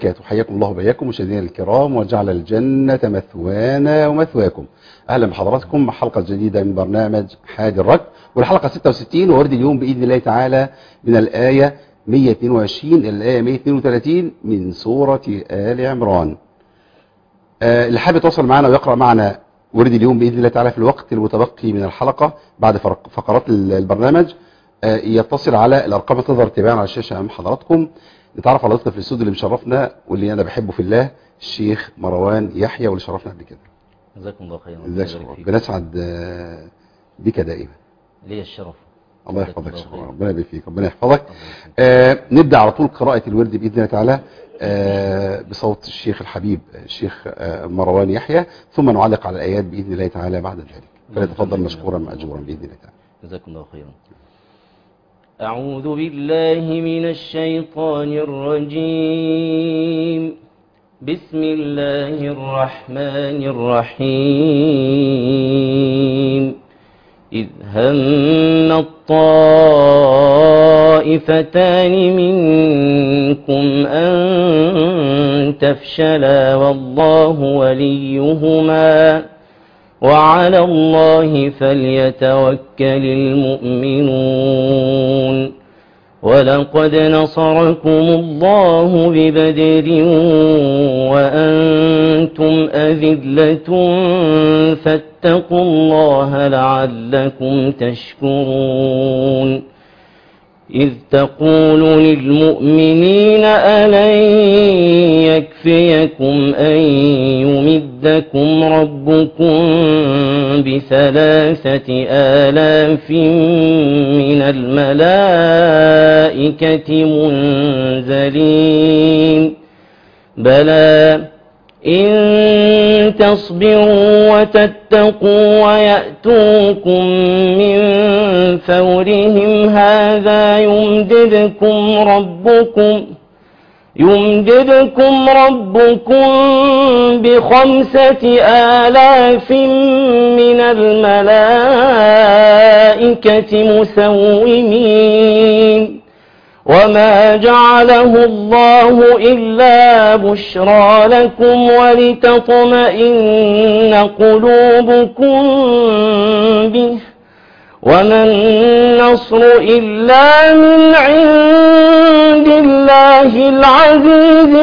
وبركاته حياكم الله وبياكم مشاهدينا الكرام وجعل الجنة مثوانا ومثواكم أهلا بحضراتكم مع حلقة جديدة من برنامج حادي الركب والحلقة 66 وورد اليوم بإذن الله تعالى من الآية 122 إلى الآية 132 من سورة آل عمران آه، اللي حابب يتواصل معنا ويقرأ معنا ورد اليوم بإذن الله تعالى في الوقت المتبقي من الحلقة بعد فرق- فقرات ال- البرنامج آه، يتصل على الأرقام اللي تظهر تباعا على الشاشة أمام حضراتكم نتعرف على ضيفنا في الاستوديو اللي مشرفنا واللي أنا بحبه في الله الشيخ مروان يحيى واللي شرفنا قبل كده جزاكم الله خيرا ازيك يا شيخ؟ بنسعد آه، بك دائما لي الشرف الله جزاكم يحفظك الله شيخ خيرا. ربنا يبارك فيك ربنا يحفظك الله يخليك. آه نبدأ على طول قراءة الورد بإذن الله تعالى آه بصوت الشيخ الحبيب الشيخ آه مروان يحيى ثم نعلق على الآيات بإذن الله تعالى بعد ذلك فليتفضل مشكورا مأجورا بإذن الله تعالى جزاكم الله خيرا أعوذ بالله من الشيطان الرجيم بسم الله الرحمن الرحيم إذ هم الطائفتان منكم أن تفشلا والله وليهما وعلى الله فليتوكل المؤمنون ولقد نصركم الله ببدر وأنتم أذلة فاتقوا الله لعلكم تشكرون إذ تقول للمؤمنين ألن يكفيكم أن يمدكم ربكم بثلاثة آلاف من الملائكة منزلين بلى إن تصبروا وتتقوا ويأتوكم من فورهم هذا يمددكم ربكم يمددكم ربكم بخمسة آلاف من الملائكة مسومين وما جعله الله إلا بشرى لكم ولتطمئن قلوبكم به وما النصر إلا من عند الله العزيز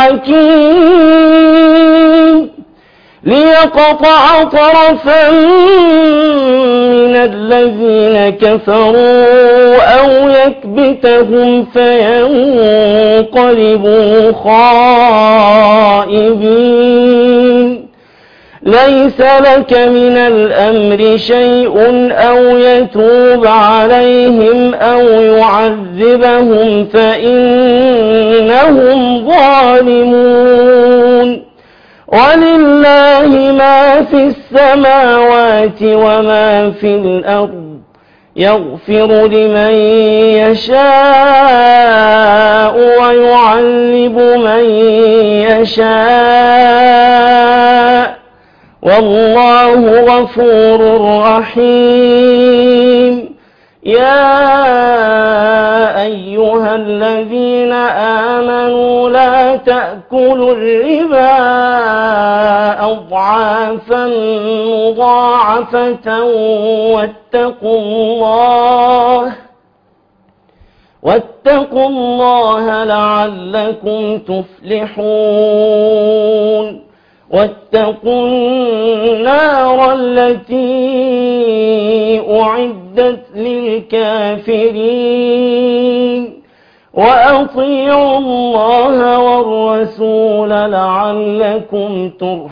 الحكيم ليقطع طرفا من الذين كفروا أو يكبتهم فينقلبوا خائبين ليس لك من الأمر شيء أو يتوب عليهم أو يعذبهم فإنهم ظالمون ولله ما في السماوات وما في الأرض يغفر لمن يشاء ويعذب من يشاء والله غفور رحيم يا أيها الذين آمنوا لا تأكلوا الربا أضعافا مضاعفة واتقوا الله واتقوا الله لعلكم تفلحون واتقوا النار التي أعدت للكافرين وأطيعوا الله والرسول لعلكم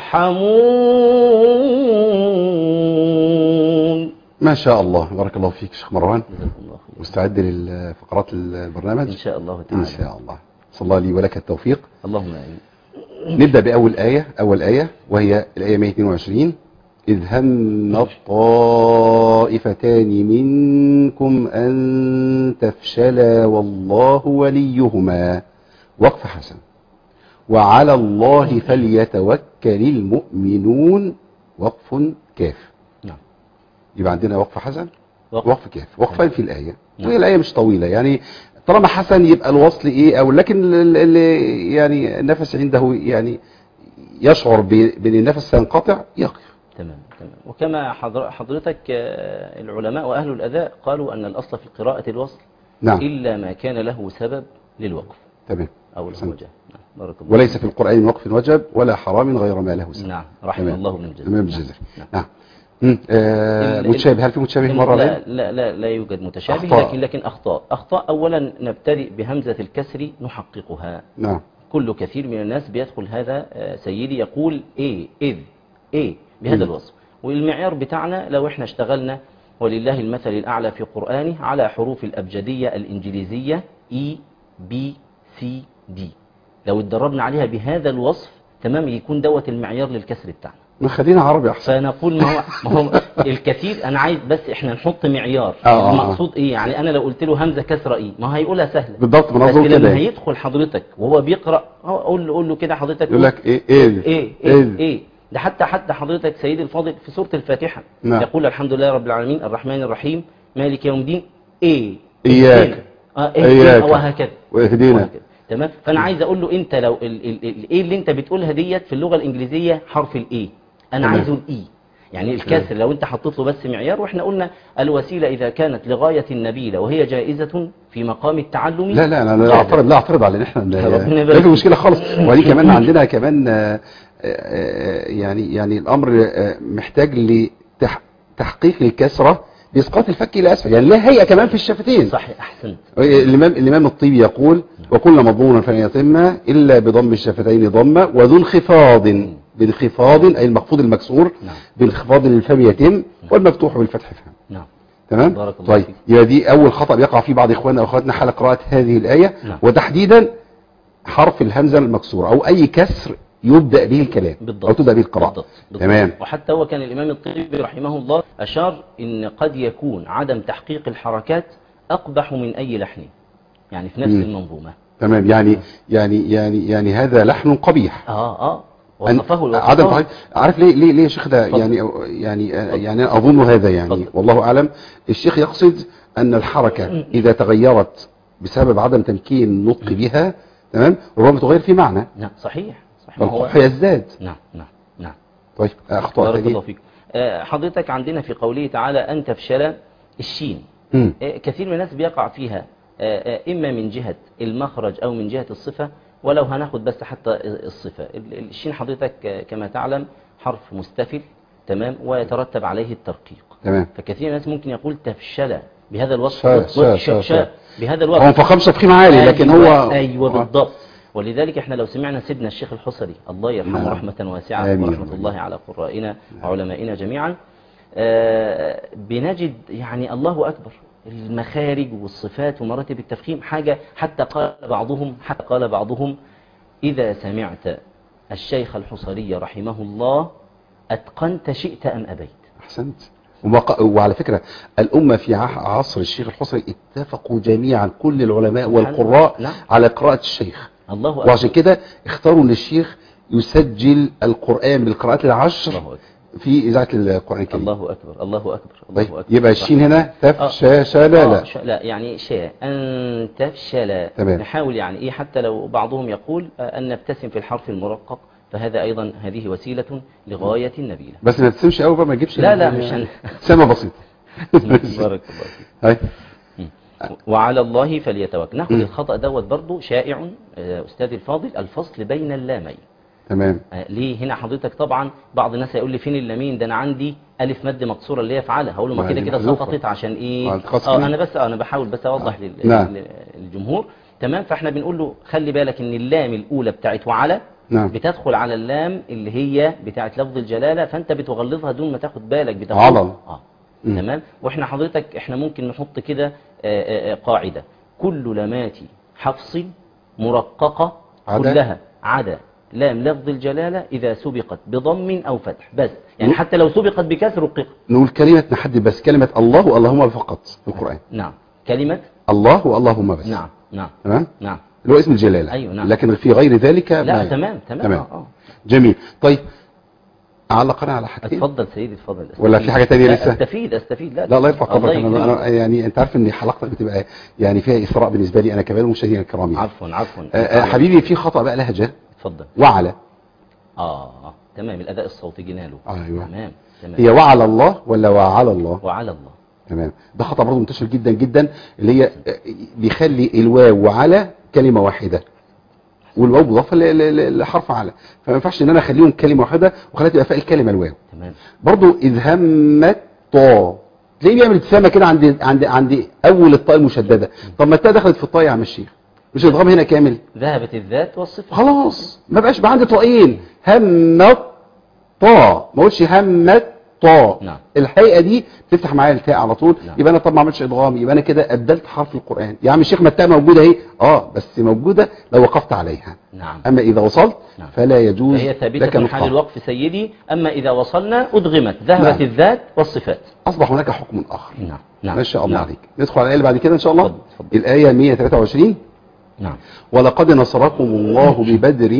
ترحمون ما شاء الله بارك الله فيك شيخ مروان جزاكم الله خير مستعد للفقرات البرنامج إن شاء الله تعالى إن شاء الله صلى الله لي ولك التوفيق اللهم آمين نبدأ بأول آية أول آية وهي الآية 122 إذ هم الطائفتان منكم أن تفشلا والله وليهما وقف حسن وعلى الله فليتوكل المؤمنون وقف كاف نعم يبقى عندنا وقف حسن وقف. وقف كاف وقفين في الآية نعم. وهي الآية مش طويلة يعني طالما حسن يبقى الوصل ايه او لكن ال- اللي يعني النفس عنده يعني يشعر ب- بان النفس سينقطع يقف تمام تمام وكما حضر- حضرتك آه، العلماء وأهل الأداء قالوا أن الأصل في القراءة الوصل نعم إلا ما كان له سبب للوقف تمام أو أحسنت. الوجه نعم بارك الله وليس في القرآن وقف وجب ولا حرام غير ما له سبب نعم رحم تمام. الله ابن الجزري تمام نعم. الجزري نعم. نعم مم. آه ال- متشابه هل في متشابه مرة لا, عليه؟ لا لا لا يوجد متشابه أخطاء. لكن لكن أخطاء أخطاء أولا نبتدئ بهمزة الكسر نحققها نعم كل كثير من الناس بيدخل هذا آه، سيدي يقول ايه اذ ايه بهذا مم. الوصف والمعيار بتاعنا لو احنا اشتغلنا ولله المثل الأعلى في قرآنه على حروف الأبجدية الإنجليزية E B C D لو اتدربنا عليها بهذا الوصف تمام يكون دوت المعيار للكسر بتاعنا ما خلينا عربي احسن فنقول ما هو, ما هو الكثير انا عايز بس احنا نحط معيار آه، آه، آه. المقصود ايه يعني انا لو قلت له همزه كسره ايه ما هيقولها سهله بالضبط بس منظوم لما كده هيدخل حضرتك وهو بيقرا هو قول له قول له كده حضرتك يقول لك ايه ايه ايه ايه ايه ده حتى حتى حضرتك سيدي الفاضل في سوره الفاتحه نعم. يقول الحمد لله رب العالمين الرحمن الرحيم مالك يوم الدين ايه إياك. اهدنا. اه إياك. اهدنا وهكذا واهدينا وهكذا. تمام فانا عايز اقول له انت لو ال- ال- ال- ايه اللي انت بتقولها ديت في اللغه الانجليزيه حرف الاي انا تمام. عايزه الاي يعني الكسر لو انت حطيت له بس معيار واحنا قلنا الوسيله اذا كانت لغايه النبيله وهي جائزه في مقام التعلم لا لا انا لا جائزة. اعترض لا اعترض على ان احنا ربنا لا يبارك في مشكله خالص وبعدين كمان عندنا كمان آه، آه، يعني يعني الامر آه، محتاج لتحقيق الكسره باسقاط الفك الى اسفل يعني لها هيئه كمان في الشفتين صحيح احسنت الامام الامام الطيبي يقول وكل مضمون فلن يتم الا بضم الشفتين ضمه وذو انخفاض بانخفاض اي المخفوض المكسور نعم. بانخفاض للفم يتم والمفتوح بالفتح فهم نعم تمام بارك الله طيب فيك. يبقى دي اول خطا بيقع فيه بعض اخواننا واخواتنا حال قراءه هذه الايه نعم. وتحديدا حرف الهمزه المكسوره او اي كسر يبدا به الكلام بالضبط او تبدا به القراءه بالضبط. بالضبط. تمام وحتى هو كان الإمام الطيبي رحمه الله أشار إن قد يكون عدم تحقيق الحركات أقبح من أي لحن يعني في نفس مم. المنظومة تمام يعني يعني يعني يعني هذا لحن قبيح آه آه أن- وصفه عدم وصفه. تحقيق عارف ليه ليه ليه يا شيخ ده اتفضل. يعني يعني يعني أنا اظن هذا يعني اتفضل. والله اعلم الشيخ يقصد ان الحركه اذا تغيرت بسبب عدم تمكين النطق بها تمام ربما تغير في معنى نعم صحيح صحيح ما هو فالقبح يزداد نعم نعم نعم طيب اخطاء بارك الله ثانيه فيك آه، حضرتك عندنا في قوله تعالى أن تفشل الشين مم. آه، كثير من الناس بيقع فيها آه، آه، إما من جهة المخرج أو من جهة الصفة ولو هناخد بس حتى الصفة ال- ال- الشين حضرتك آه، كما تعلم حرف مستفل تمام ويترتب عليه الترقيق تمام فكثير من الناس ممكن يقول تفشل بهذا الوصف شا- شا- شا- شا. بهذا هو الوصف مفخم تفخيم عالي لكن أيوة هو أيوة آه. بالضبط ولذلك احنا لو سمعنا سيدنا الشيخ الحصري الله يرحمه نعم. رحمة واسعة آمين. ورحمة الله على قرائنا وعلمائنا جميعا آه، بنجد يعني الله أكبر المخارج والصفات ومراتب التفخيم حاجة حتى قال بعضهم حتى قال بعضهم إذا سمعت الشيخ الحصري رحمه الله أتقنت شئت أم أبيت احسنت ومق- وعلى فكرة الأمة في ع- عصر الشيخ الحصري اتفقوا جميعا كل العلماء والقراء نعم. على قراءة الشيخ الله أكبر وعشان كده اختاروا ان الشيخ يسجل القرآن بالقراءات العشر الله أكبر في إذاعة القرآن الكريم الله أكبر الله أكبر الله طيب أكبر يبقى الشين هنا تف آه. شا شا لا آه، لا ش- لا يعني شاء أن تفشل تمام. نحاول يعني إيه حتى لو بعضهم يقول آه، أن نبتسم في الحرف المرقق فهذا أيضا هذه وسيلة لغاية النبيلة بس ما تسمش قوي بقى ما تجيبش لا، لا، مش هن- سما بسيطة بارك الله فيك هاي وعلى الله فليتوكل ناخد مم. الخطأ دوت برضو شائع آه، أستاذي الفاضل الفصل بين اللامين تمام آه، ليه هنا حضرتك طبعا بعض الناس هيقول لي فين اللامين ده انا عندي الف مد مكسوره اللي هي فعلها هقول له ما ما كده دي كده محذوفة. سقطت عشان آه، ايه الخاص اه بيه. انا بس آه انا بحاول بس اوضح لل... نعم. لل- للجمهور تمام فاحنا بنقول له خلي بالك ان اللام الاولى بتاعت وعلى نعم بتدخل على اللام اللي هي بتاعت لفظ الجلاله فانت بتغلظها دون ما تاخد بالك بتاخد على. اه مم. تمام واحنا حضرتك احنا ممكن نحط كده آه، آه، آه، قاعده كل لامات حفص مرققه عدا. كلها عدا لام لفظ الجلاله اذا سبقت بضم او فتح بس يعني مم. حتى لو سبقت بكسر رقق نقول كلمة نحدد بس كلمة الله واللهم فقط في القرآن نعم كلمه الله واللهم بس نعم نعم تمام نعم اللي هو اسم الجلالة أيوة، نعم. لكن في غير ذلك لا ما- تمام تمام تمام آه، آه. جميل طيب اعلق انا على حاجتين اتفضل سيدي اتفضل ولا في حاجة تانية لا، لسه؟ استفيد استفيد لا لا الله يرفع قدرك يكرمك. انا أنا- يعني انت عارف ان حلقتك بتبقى يعني فيها اسراء بالنسبه لي انا كمان ومشاهدينا الكرام يعني. عفوا عفوا آه، آه، حبيبي في خطا بقى لهجه اتفضل وعلى اه تمام الاداء الصوتي جناله أيوة. تمام تمام هي وعلى الله ولا وعلى الله وعلى الله تمام ده خطا برضه منتشر جدا جدا اللي هي آه، بيخلي الواو وعلى كلمه واحده والواو مضافه ل- ل- ل- لحرف على فما ينفعش ان انا اخليهم كلمه واحده واخليها تبقى فيها الكلمه الواو تمام برضو إذ همت طا تلاقيه بيعمل ابتسامه كده عند عند عند اول الطاء المشدده طب ما التاء دخلت في الطاء يا عم الشيخ مش الادغام هنا كامل ذهبت الذات والصفة خلاص ما بقاش بقى عندي طائين همت طا ما اقولش همت طا نعم. الحقيقه دي تفتح معايا التاء على طول نعم. يبقى انا طب ما عملتش ادغام يبقى انا كده ابدلت حرف القران يا عم الشيخ ما التاء موجوده اهي اه بس موجوده لو وقفت عليها نعم اما اذا وصلت نعم. فلا يجوز فهي لك ثابتة حال نطقها. الوقف سيدي أما إذا وصلنا أدغمت ذهبت نعم. الذات والصفات اصبح هناك حكم اخر نعم نعم ما شاء الله نعم. عليك ندخل على الآية اللي بعد كده إن شاء الله اتفضل، اتفضل. الآية 123 نعم ولقد نصركم الله ببدر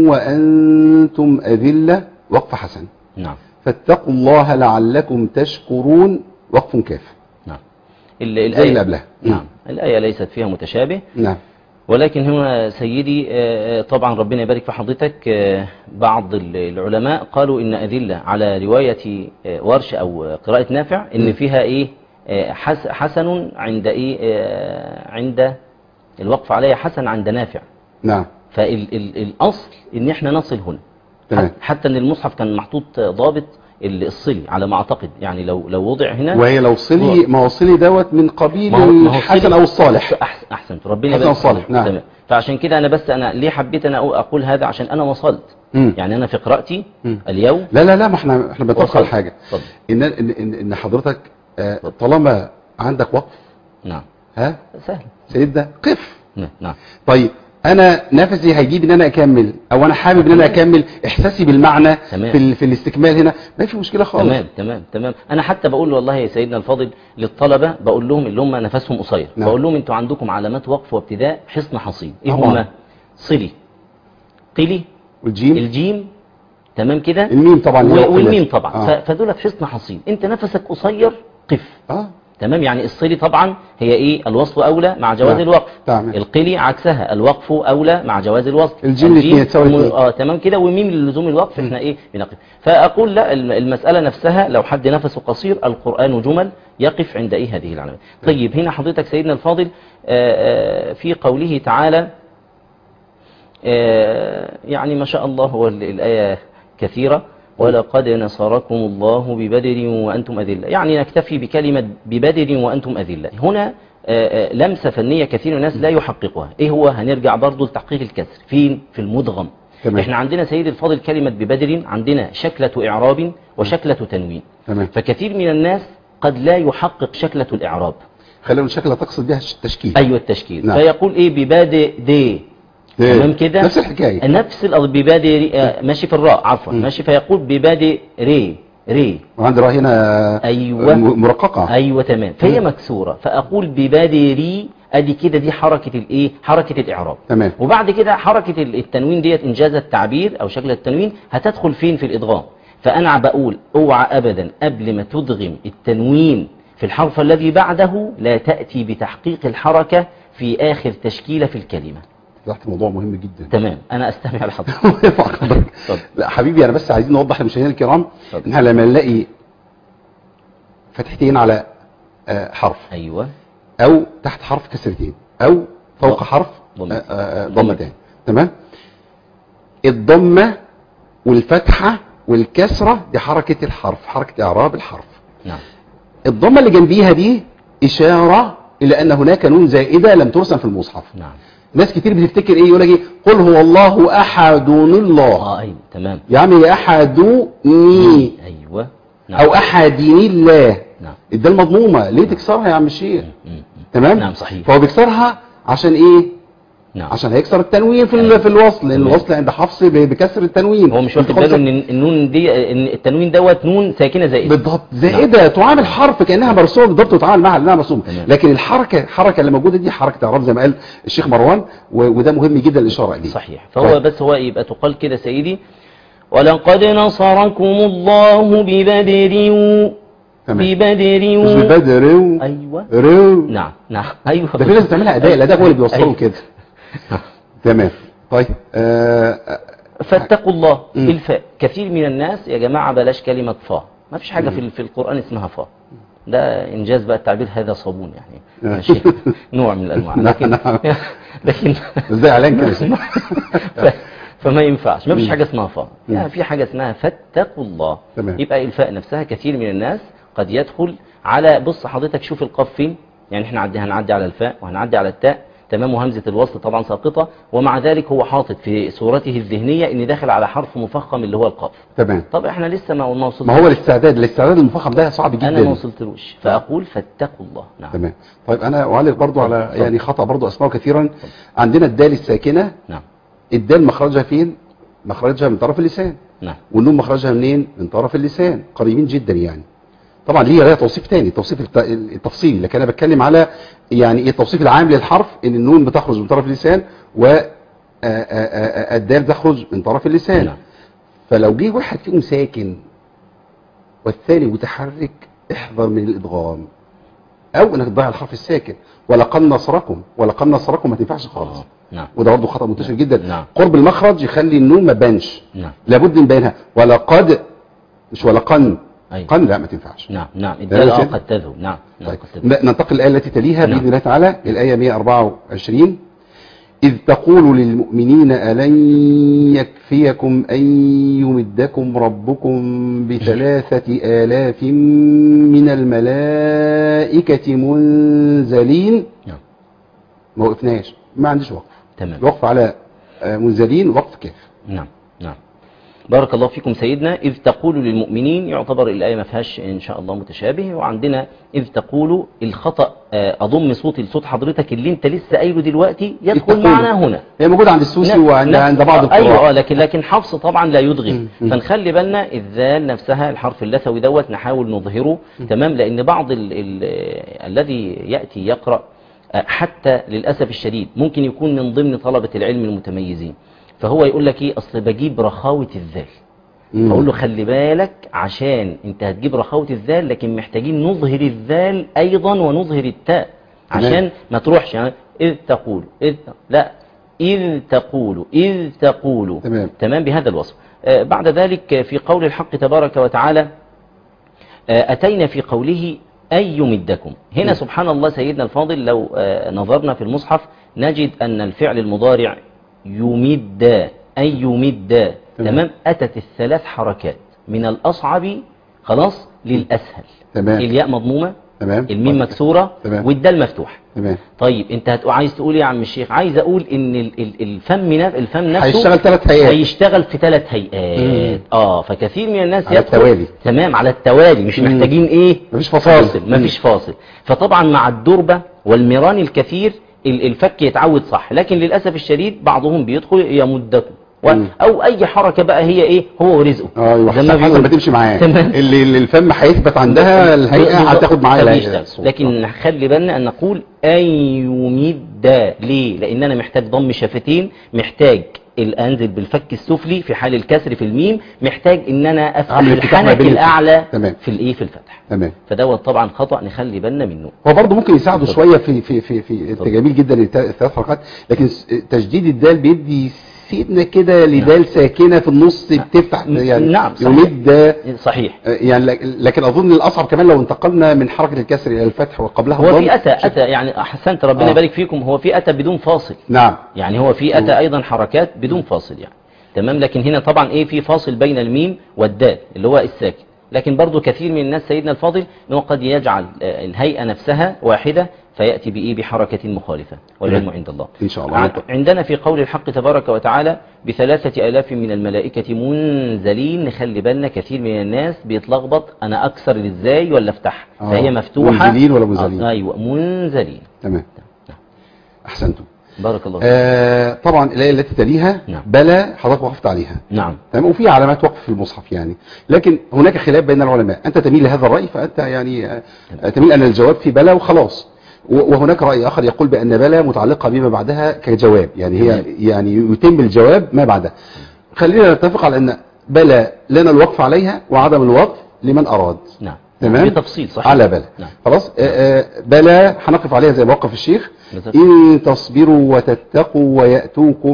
وأنتم أذلة وقف حسن نعم فاتقوا الله لعلكم تشكرون وقف كاف نعم ال- زي اللي قبلها نعم الآية ليست فيها متشابه نعم ولكن هنا سيدي آه، آه، طبعا ربنا يبارك في حضرتك آه، بعض ال- العلماء قالوا إن أذلة على رواية آه، ورش أو قراءة نافع إن م. فيها إيه آه، حس- حسن عند إيه آه، عند الوقف عليها حسن عند نافع نعم فالأصل إن إحنا نصل هنا تمام. حت- حتى إن المصحف كان محطوط ضابط ال- الصلي على ما أعتقد يعني لو لو وضع هنا وهي لو صلي ما هو صلي دوت من قبيل ما هو- ما هو الحسن الصلي- أو الصالح أحسن أحسنت ربنا حسن يبارك وصالح، فيك. نعم. تمام. فعشان كده أنا بس أنا ليه حبيت أنا أقول- أقول هذا عشان أنا وصلت مم. يعني أنا في قراءتي مم. اليوم لا لا لا ما احنا احنا بنتوقع وصلت. حاجة اتفضل. إن إن إن إن حضرتك آه، طالما عندك وقف نعم ها سهل سيدنا قف نعم نعم طيب انا نفسي هيجيب ان انا اكمل او انا حابب ان انا اكمل احساسي بالمعنى تمام. في ال- في الاستكمال هنا ما في مشكله خالص تمام تمام تمام انا حتى بقول والله يا سيدنا الفاضل للطلبه بقول لهم اللي هم نفسهم قصير نعم. بقول لهم انتوا عندكم علامات وقف وابتداء حصن حصين ايه طبعا. هم صلي قلي والجيم الجيم تمام كده الميم طبعا اللي هو و- والميم القلة. طبعا آه. ف- فدول في حصن حصين انت نفسك قصير قف اه تمام يعني الصلي طبعا هي ايه الوصل اولى مع جواز نعم. الوقف تمام. القلي عكسها الوقف اولى مع جواز الوصل الجيم الاثنين تساوي م- الاثنين. اه تمام كده وميم لزوم الوقف احنا ايه بنقف فاقول لا الم- المساله نفسها لو حد نفسه قصير القران جمل يقف عند ايه هذه العلامات طيب هنا حضرتك سيدنا الفاضل آه، آه، في قوله تعالى آه، يعني ما شاء الله هو ال- الآية كثيرة ولقد نصركم الله ببدر وأنتم أذلة يعني نكتفي بكلمة ببدر وأنتم أذلة هنا آه، آه، لمسة فنية كثير من الناس لا يحققها إيه هو هنرجع برضو لتحقيق الكسر فين في المدغم تمام. احنا عندنا سيد الفاضل كلمة ببدر عندنا شكلة إعراب وشكلة تنوين تمام فكثير من الناس قد لا يحقق شكلة الإعراب خلينا شكلها تقصد بها التشكيل أيوة التشكيل نعم. فيقول إيه ببادئ دي إيه. تمام كده نفس الحكايه نفس الأرض ببادئ آه، ماشي في الراء عفوا م. ماشي فيقول ببادئ ري ري وعندي راه هنا أيوة. م- مرققه ايوه تمام فهي م. مكسوره فاقول ببادري ادي كده دي حركه الايه حركه الاعراب تمام وبعد كده حركه ال- التنوين ديت انجاز التعبير او شكل التنوين هتدخل فين في الادغام فانا بقول اوعى ابدا قبل ما تدغم التنوين في الحرف الذي بعده لا تاتي بتحقيق الحركه في اخر تشكيله في الكلمه فتحت موضوع مهم جدا تمام انا استمع لحضرتك يرفع قدرك. اتفضل. لا حبيبي انا بس عايزين نوضح للمشاهدين الكرام اتفضل. ان احنا لما نلاقي فتحتين على آه، حرف ايوه او تحت حرف كسرتين او فوق ضم. حرف ضم. آه، آه، ضمتين تمام الضمه والفتحه والكسره دي حركه الحرف حركه اعراب الحرف نعم الضمه اللي جنبيها دي اشاره الى ان هناك نون زائده لم ترسم في المصحف نعم ناس كتير بتفتكر ايه يقول لك ايه قل هو الله احد الله اه ايوه تمام يا عم يا احدني ايوه نعم او احدني الله نعم ده المضمومه ليه تكسرها يا عم الشيخ م- م. تمام نعم صحيح فهو بيكسرها عشان ايه نعم عشان هيكسر التنوين في ال- أيوة. في الوصل لان تمام. الوصل عند حفص ب- بكسر التنوين هو مش واخد بتخلص- باله ان النون دي ان التنوين دوت نون ساكنه زائده بالضبط زائده تعامل حرف كانها مرسومه بالضبط وتعامل معها لانها مرسومه تمام. لكن الحركه الحركه اللي موجوده دي حركه اعراب زي ما قال الشيخ مروان و- وده مهم جدا الاشاره اليه صحيح فهو بس هو يبقى تقال كده سيدي ولقد نصركم الله ببدر تمام ببدر مش ببدر رو أيوة رو نعم نعم أيوة ده في ناس بتعملها اداء الاداء هو اللي بيوصلهم أيوة. كده تمام طيب آه فاتقوا الله مم. الفاء كثير من الناس يا جماعة بلاش كلمة فا ما فيش حاجة في في القرآن اسمها فا ده إنجاز بقى التعبير هذا صابون يعني آه. ماشي. نوع من الأنواع نعم، لكن نعم. لكن ازاي اعلان كده ف- فما ينفعش ما فيش مم. حاجة اسمها فا مم. يعني في حاجة اسمها فاتقوا الله تمام. يبقى الفاء نفسها كثير من الناس قد يدخل على بص حضرتك شوف القاف فين يعني احنا عدي هنعدي على الفاء وهنعدي على التاء تمام وهمزة الوصل طبعا ساقطة ومع ذلك هو حاطط في صورته الذهنية ان داخل على حرف مفخم اللي هو القاف تمام طب احنا لسه ما ما وصلتش ما هو الاستعداد الاستعداد المفخم ده صعب جدا انا ما وصلتلوش فاقول فاتقوا الله نعم تمام طيب انا اعلق برضو على يعني خطا برضو اسمعه كثيرا عندنا الدال الساكنه نعم الدال مخرجها فين مخرجها من طرف اللسان نعم والنون مخرجها منين من طرف اللسان قريبين جدا يعني طبعا ليه ليها توصيف تاني التوصيف الت- التفصيلي لكن انا بتكلم على يعني ايه التوصيف العام للحرف ان النون بتخرج من طرف اللسان و آ- آ- آ- الدال تخرج من طرف اللسان نعم فلو جه واحد فيهم ساكن والثاني متحرك احذر من الادغام او انك تضيع الحرف الساكن ولقد نصركم ولقد نصركم ما تنفعش خالص آه. نعم وده برضه خطا منتشر جدا نعم. قرب المخرج يخلي النون ما تبانش نعم لابد نبينها ولقد مش ولقن أيوة. قن لا ما تنفعش نعم نعم الدال يا اه سيدي. قد تذهب نعم نعم طيب قد تذهب ن- ننتقل الآية التي تليها نعم. بإذن الله تعالى الآية 124 إذ تقول للمؤمنين ألن يكفيكم أن يمدكم ربكم بثلاثة آلاف من الملائكة منزلين نعم ما وقفناش ما عنديش وقف تمام الوقف على آه، منزلين وقف كاف نعم نعم بارك الله فيكم سيدنا إذ تقول للمؤمنين يعتبر الآية ما فيهاش إن شاء الله متشابه وعندنا إذ تقول الخطأ آه، أضم صوتي لصوت حضرتك اللي أنت لسه قايله دلوقتي يدخل تقول. معنا هنا هي موجودة عند السوسي نعم، وعند نعم. عند بعض آه، ايوه القراء اه لكن لكن حفص طبعا لا يدغم مم. فنخلي بالنا الذال نفسها الحرف اللثوي دوت نحاول نظهره تمام لان بعض ال ال الذي ياتي يقرا آه، حتى للاسف الشديد ممكن يكون من ضمن طلبه العلم المتميزين فهو يقول لك ايه اصل بجيب رخاوه الذال مم. اقول له خلي بالك عشان انت هتجيب رخاوه الذال لكن محتاجين نظهر الذال ايضا ونظهر التاء تمام. عشان ما تروحش يعني اذ تقول اذ لا اذ تقول اذ تقول تمام. تمام بهذا الوصف آه، بعد ذلك في قول الحق تبارك وتعالى آه، أتينا في قوله أن يمدكم هنا م. سبحان الله سيدنا الفاضل لو آه، نظرنا في المصحف نجد أن الفعل المضارع يمد أن يمد تمام. تمام أتت الثلاث حركات من الأصعب خلاص للأسهل تمام. الياء مضمومة تمام الميم طيب. مكسورة تمام. والدال مفتوح تمام طيب انت هت... عايز تقول ايه يا عم الشيخ عايز اقول ان ال... ال... الفم نف... الفم نفسه هيشتغل ثلاث هيئات هيشتغل في ثلاث هيئات مم. اه فكثير من الناس على يدخل- التوالي. تمام على التوالي مش مم. محتاجين ايه مفيش فاصل. فاصل مفيش فاصل فطبعا مع الدربة والميران الكثير ال- الفك يتعود صح لكن للأسف الشديد بعضهم بيدخل يمدكم و... مم. او اي حركة بقى هي ايه هو ورزقه ايوه زي ما حسب بيقول. ما تمشي معاه تمام. اللي اللي الفم هيثبت عندها الهيئه بالظبط. هتاخد معاها الهيئه فبيشتغل. الصوت. لكن خلي بالنا ان نقول ان يمد ليه لان انا محتاج ضم شفتين محتاج الانزل بالفك السفلي في حال الكسر في الميم محتاج ان انا افتح أعمل انفتاح ما الحنك بين الاعلى تمام. في الايه في الفتح تمام فدوت طبعا خطا نخلي بالنا منه هو برضه ممكن يساعده اتفضل. شويه في في في في انت جميل جدا الت- الثلاث حركات لكن س- تجديد الدال بيدي سيبنا كده لدال ساكنه في النص بتفتح م- يعني نعم، صحيح. يمد صحيح يعني لك- لكن اظن الاصعب كمان لو انتقلنا من حركه الكسر الى الفتح وقبلها هو الضم. في اتى اتى يعني احسنت ربنا آه. يبارك فيكم هو في اتى بدون فاصل نعم يعني هو في اتى ايضا حركات بدون فاصل يعني تمام لكن هنا طبعا ايه في فاصل بين الميم والدال اللي هو الساكن لكن برضو كثير من الناس سيدنا الفاضل انه قد يجعل آه، الهيئه نفسها واحده فياتي بايه بحركه مخالفه والعلم تمام. عند الله إن شاء الله. عن- عندنا في قول الحق تبارك وتعالى بثلاثة آلاف من الملائكة منزلين نخلي بالنا كثير من الناس بيتلخبط أنا أكسر إزاي ولا أفتح آه. فهي مفتوحة منزلين ولا منزلين؟ آه، أيوة منزلين تمام احسنتم بارك الله فيك آه طبعا الايه التي تليها نعم. بلى حضرتك وقفت عليها نعم تمام وفي علامات وقف في المصحف يعني لكن هناك خلاف بين العلماء انت تميل لهذا الراي فانت يعني آه، تميل ان الجواب في بلى وخلاص و- وهناك راي اخر يقول بان بلى متعلقه بما بعدها كجواب يعني هي يعني يتم الجواب ما بعدها خلينا نتفق على ان بلى لنا الوقف عليها وعدم الوقف لمن أراد نعم تمام بتفصيل صحيح على بلى نعم خلاص آه، آه، بلى هنقف عليها زي ما وقف الشيخ بالظبط. إن تصبروا وتتقوا ويأتوكم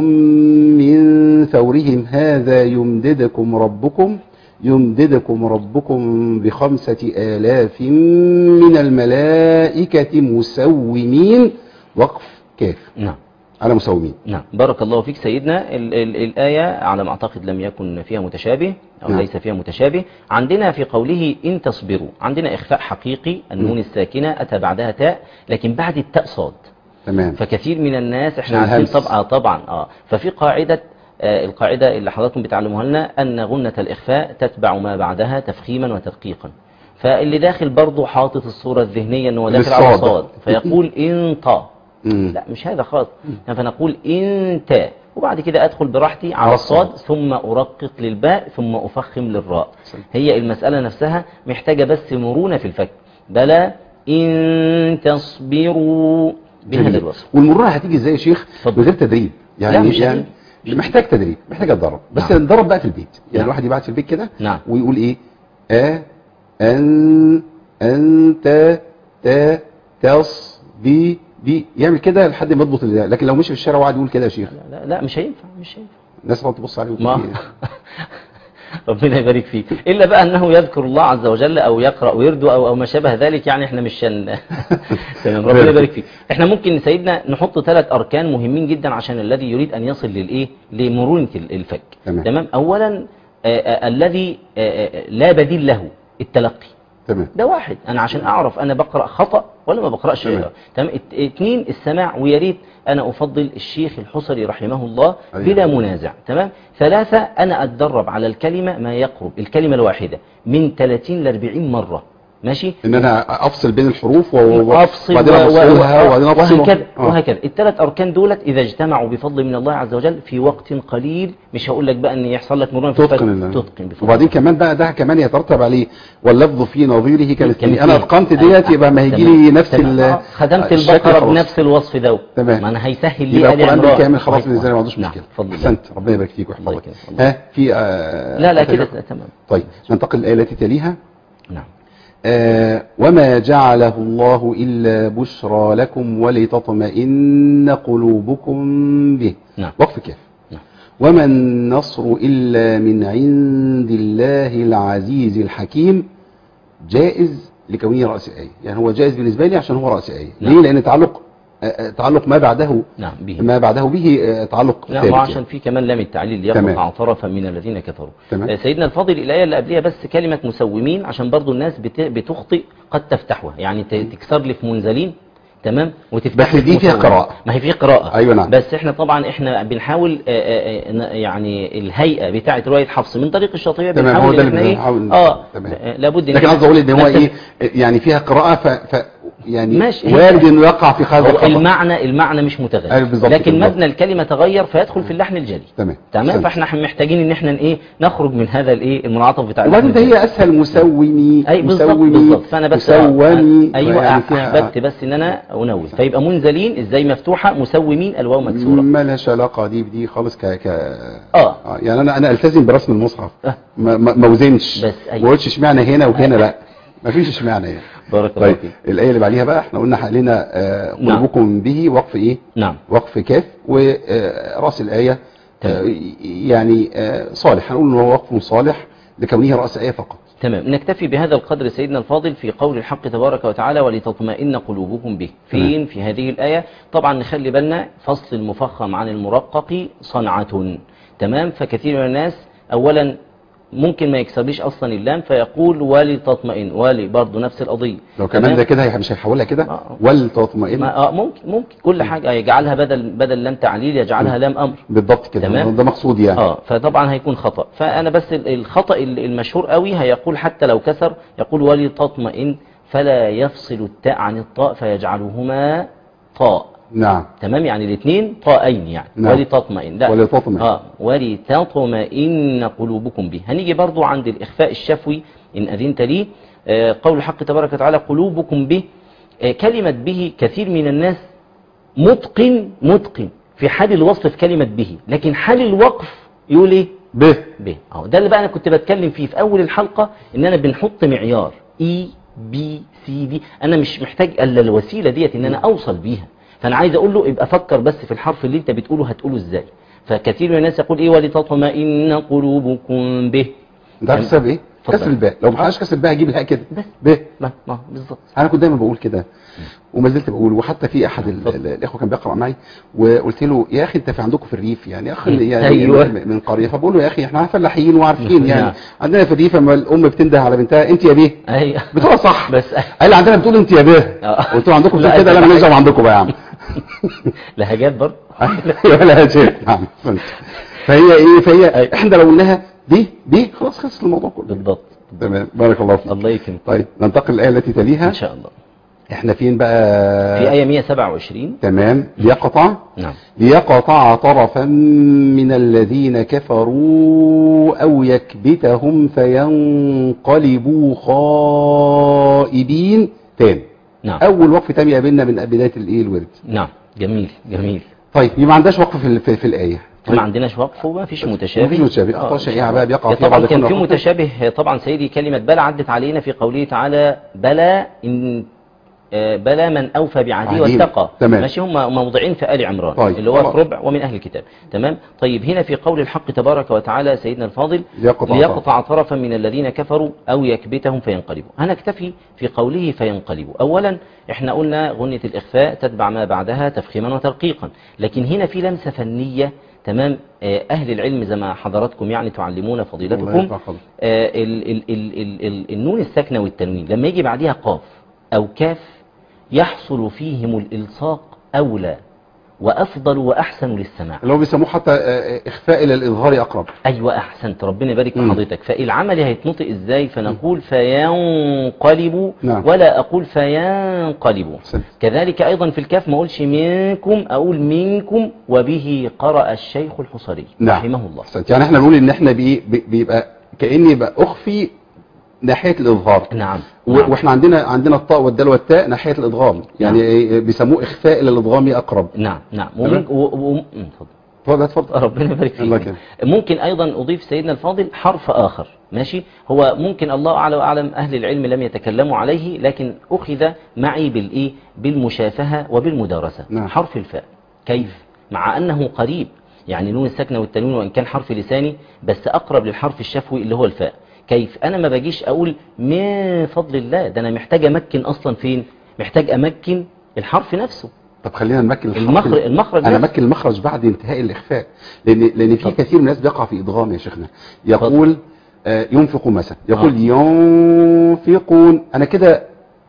من فورهم هذا يمددكم ربكم يمددكم ربكم بخمسة آلاف من الملائكة مسومين وقف كاف نعم على مسومين نعم بارك الله فيك سيدنا ال ال الآية على ما أعتقد لم يكن فيها متشابه أو نعم. ليس فيها متشابه عندنا في قوله إن تصبروا عندنا إخفاء حقيقي النون الساكنة أتى بعدها تاء لكن بعد التاء صاد تمام فكثير من الناس احنا عشان عارفين الهمس. طبعا طبعا اه ففي قاعدة آه القاعدة اللي حضراتكم بتعلموها لنا أن غنة الإخفاء تتبع ما بعدها تفخيما وتدقيقا فاللي داخل برضه حاطط الصورة الذهنية أنه داخل على للصاد. صاد فيقول إن طا مم. لا مش هذا خالص فنقول انت وبعد كده ادخل براحتي على على الصاد الصاد. ثم ارقق للباء ثم افخم للراء هي المسألة نفسها محتاجة بس مرونة في الفك بلى ان تصبروا بهذا جميل. الوصف والمرونة هتيجي ازاي يا شيخ اتفضل. من غير تدريب يعني لا، مش يعني مش- محتاج تدريب محتاج اتدرب بس نعم. نتدرب بقى في البيت يعني نعم. الواحد يبعت في البيت كده نعم. ويقول ايه ا ان انت تا تص بي بي يعمل كده لحد ما يضبط ال- لكن لو مشي في الشارع وقعد يقول كده يا شيخ لا, لا مش هينفع مش هينفع الناس تقعد تبص عليه وتقول ما إيه؟ ربنا يبارك فيه إلا بقى أنه يذكر الله عز وجل أو يقرأ ويردو أو, أو ما شابه ذلك يعني إحنا مش شن تمام ربنا يبارك فيه إحنا ممكن سيدنا نحط ثلاث أركان مهمين جدا عشان الذي يريد أن يصل للإيه لمرونة ال- الفك تمام. تمام أولا آه، آه، الذي آه، آه، لا بديل له التلقي تمام ده واحد انا عشان اعرف انا بقرا خطا ولا ما بقراش تمام. تمام ات- اتنين السماع ويا ريت انا افضل الشيخ الحصري رحمه الله أيوة. بلا منازع تمام ثلاثة انا اتدرب على الكلمة ما يقرب الكلمة الواحدة من 30 ل 40 مرة ماشي ان انا افصل بين الحروف و- و- افصل وبعدين و- و- افصلها وبعدين افصل وهكذا آه. وهكذا الثلاث اركان دولت اذا اجتمعوا بفضل من الله عز وجل في وقت قليل مش هقول لك بقى ان يحصل لك مرونه في الفك. تتقن ال- تتقن بفضل وبعدين الله. كمان بقى ده كمان يترتب عليه واللفظ في نظيره كمثله كمثله. انا اتقنت ديت يبقى ما هيجي لي تمام. نفس تمام. ال- آه، خدمت الشكل البقرة خلاص. بنفس الوصف ده تمام. ما انا هيسهل لي يبقى آل القران عمران. بالكامل خلاص صحيح. بالنسبه لي ما عندوش نعم. مشكله فضل الله. احسنت ربنا يبارك فيك الله ويحفظك يكرمك. الله ها في آه لا لا أتجاه؟ كده تمام طيب ننتقل للايه التي تليها نعم آه وما جعله الله إلا بشرى لكم ولتطمئن قلوبكم به نعم. وقف كيف نعم. وما النصر إلا من عند الله العزيز الحكيم جائز لكونه رأس آية يعني هو جائز بالنسبة لي عشان هو رأس آية نعم. ليه لأن تعلق آه، آه، تعلق ما بعده نعم به ما بعده به آه، تعلق لا ثابت ما يعني. عشان في كمان لام التعليل تمام. يقطع طرفا من الذين كفروا تمام. آه، سيدنا الفاضل الآية اللي قبلها بس كلمة مسومين عشان برضو الناس بت- بتخطئ قد تفتحها يعني ت- تكسر لي في منزلين تمام وتفتح بس لي دي في فيها مسومين. قراءة. ما هي فيها قراءة أيوة نعم. بس احنا طبعا احنا بنحاول آه، آه، آه، ن- يعني الهيئة بتاعة رواية حفص من طريق الشاطبية تمام، بنحاول هو ده إن اللي احنا ايه بنحاول- اه تمام. آه، لابد لكن إحنا قصدي اقول ان هو نكتب- ايه يعني فيها قراءة ف, ف يعني ماشي. وارد انه يقع في هذا هو الخطأ المعنى المعنى مش أيوة متغير بالظبط لكن بالظبط. مبنى الكلمة تغير فيدخل في اللحن الجلي تمام تمام أحسنت. فاحنا محتاجين ان احنا ايه نخرج من هذا الايه المنعطف بتاع وبعدين ده اللحن هي اسهل مسومي اي بالظبط مسومي بالظبط فانا بس مسومي ايوه يعني فيها احببت بس ان انا انون فيبقى منزلين ازاي مفتوحه مسومين الواو مكسوره ما لهاش علاقه دي بدي خالص ك ك آه. يعني انا انا التزم برسم المصحف آه. ما ما ما وزنش بس أيوة. ما قلتش اشمعنى هنا وهنا لا ما فيش اشمعنى يعني بارك الله طيب فيك الايه اللي بعديها بقى احنا قلنا علينا آه، نعم. قلوبكم به وقف ايه نعم وقف كاف وراس الايه آه، تمام. يعني آه، صالح هنقول ان هو وقف صالح لكونه راس ايه فقط تمام نكتفي بهذا القدر سيدنا الفاضل في قول الحق تبارك وتعالى ولتطمئن قلوبكم به فين في هذه الآية طبعا نخلي بالنا فصل المفخم عن المرقق صنعة تمام فكثير من الناس أولا ممكن ما يكسبش أصلا اللام فيقول ولتطمئن ولي برضه نفس القضية لو كمان تمام؟ ده كده هي- مش هيحولها كده آه. ولتطمئن ما آه ممكن ممكن كل حاجة يجعلها بدل بدل لام تعليل يجعلها لام أمر بالضبط كده تمام. ده مقصود يعني اه فطبعا هيكون خطأ فأنا بس ال- الخطأ ال- المشهور قوي هيقول حتى لو كسر يقول ولتطمئن فلا يفصل التاء عن الطاء فيجعلهما طاء نعم تمام يعني الاثنين طائين يعني نعم. ولتطمئن لا ولتطمئن. اه ولتطمئن قلوبكم به هنيجي برضو عند الإخفاء الشفوي إن أذنت لي آه قول الحق تبارك وتعالى قلوبكم به آه كلمة به كثير من الناس متقن متقن في حال الوصف في كلمة به لكن حال الوقف يقول ايه ب ب اهو ده اللي بقى انا كنت بتكلم فيه في اول الحلقه ان انا بنحط معيار اي بي سي دي انا مش محتاج الا الوسيله ديت ان انا اوصل بيها فانا عايز اقول له ابقى فكر بس في الحرف اللي انت بتقوله هتقوله ازاي فكثير من الناس يقول ايه ولتطمئن قلوبكم به انت عارف السبب ايه اتفضل. كسر الباء لو ما حدش كسر الباء هجيب الهاء كده بس ب ما ما بالظبط انا كنت دايما بقول كده وما زلت بقول وحتى في احد ال- ال- الاخوه كان بيقرا معي وقلت له يا اخي انت في عندكم في الريف يعني يا اخي يعني أيوة. من- من قريه فبقول له يا اخي احنا فلاحين وعارفين يعني نعم. عندنا في الريف لما الام بتنده على بنتها انت يا بيه ايوه بتقول صح بس قال لي عندنا بتقول انت يا بيه آه. قلت له عندكم لا، بتقول كده لا أنت ماليش دعوه عندكم بقى يا عم لهجات برضه ايوه لا شيء نعم فهمت. فهي ايه فهي احنا لو قلناها دي دي خلاص خلص الموضوع كله بالضبط تمام بارك الله فيك الله يكرمك طيب ننتقل للايه التي تليها ان شاء الله احنا فين بقى في ايه 127 تمام ليقطع نعم ليقطع طرفا من الذين كفروا أو يكبتهم فينقلبوا خائبين تاني نعم أول وقف تاني قابلنا من بداية الإيه الورد نعم جميل جميل طيب يبقى ما عندناش وقف في, ال- في, في الآية ما عندناش وقف وما فيش متشابه مفيش متشابه. آه، أخطاء إن شائعة شاء بقى الله. بيقع فيها طبعا بعض كان في الفقهاء. متشابه طبعا سيدي كلمة بلى عدت علينا في قوله تعالى بلى إن آه، بلى من أوفى بعهده عهده. واتقى تمام. ماشي هم موضعين في آل عمران طيب. اللي هو خلاص. في ربع ومن أهل الكتاب تمام طيب هنا في قول الحق تبارك وتعالى سيدنا الفاضل ليقطع ليقطع طرفا من الذين كفروا أو يكبتهم فينقلبوا هنكتفي في قوله فينقلبوا أولا احنا قلنا غنية الإخفاء تتبع ما بعدها تفخيما وترقيقا لكن هنا في لمسة فنية تمام آه، أهل العلم زي ما حضراتكم يعني تعلمون الله فضيلتكم يرفع قدرك. آه، ال- ال- ال- ال- ال- النون الساكنة والتنوين لما يجي بعدها قاف أو كاف يحصل فيهم الإلصاق أولى وأفضل وأحسن للسماع اللي هو بيسموه حتى آه، إخفاء إلى الإظهار أقرب أيوة أحسنت ربنا يبارك في مم. حضرتك فالعمل هيتنطق إزاي فنقول فينقلبوا نعم. ولا أقول فينقلبوا أحسنت. كذلك أيضا في الكاف ما أقولش منكم أقول منكم وبه قرأ الشيخ الحصري نعم رحمه الله أحسنت. يعني احنا بنقول ان احنا بي- بي- بيبقى كأني بقى أخفي ناحية الإظهار نعم و- نعم. واحنا عندنا عندنا الطاء والدال والتاء ناحيه الادغام يعني إيه بيسموه اخفاء الى الادغام اقرب نعم نعم تمام. ومن- و- و- م- اتفضل اتفضل اتفضل ربنا يبارك الله فيك يكرمك. ممكن ايضا اضيف سيدنا الفاضل حرف اخر ماشي هو ممكن الله اعلى واعلم اهل العلم لم يتكلموا عليه لكن اخذ معي بالايه بالمشافهه وبالمدارسه نعم. حرف الفاء كيف مع انه قريب يعني نون الساكنه والتنوين وان كان حرف لساني بس اقرب للحرف الشفوي اللي هو الفاء كيف انا ما باجيش اقول من فضل الله ده انا محتاج امكن اصلا فين محتاج امكن الحرف نفسه طب خلينا نمكن الحرف المخرج المخرج انا نفسه. مكن المخرج بعد انتهاء الاخفاء لان لان في كثير من الناس بيقع في ادغام يا شيخنا يقول آه ينفق مثلا يقول آه. ينفقون انا كده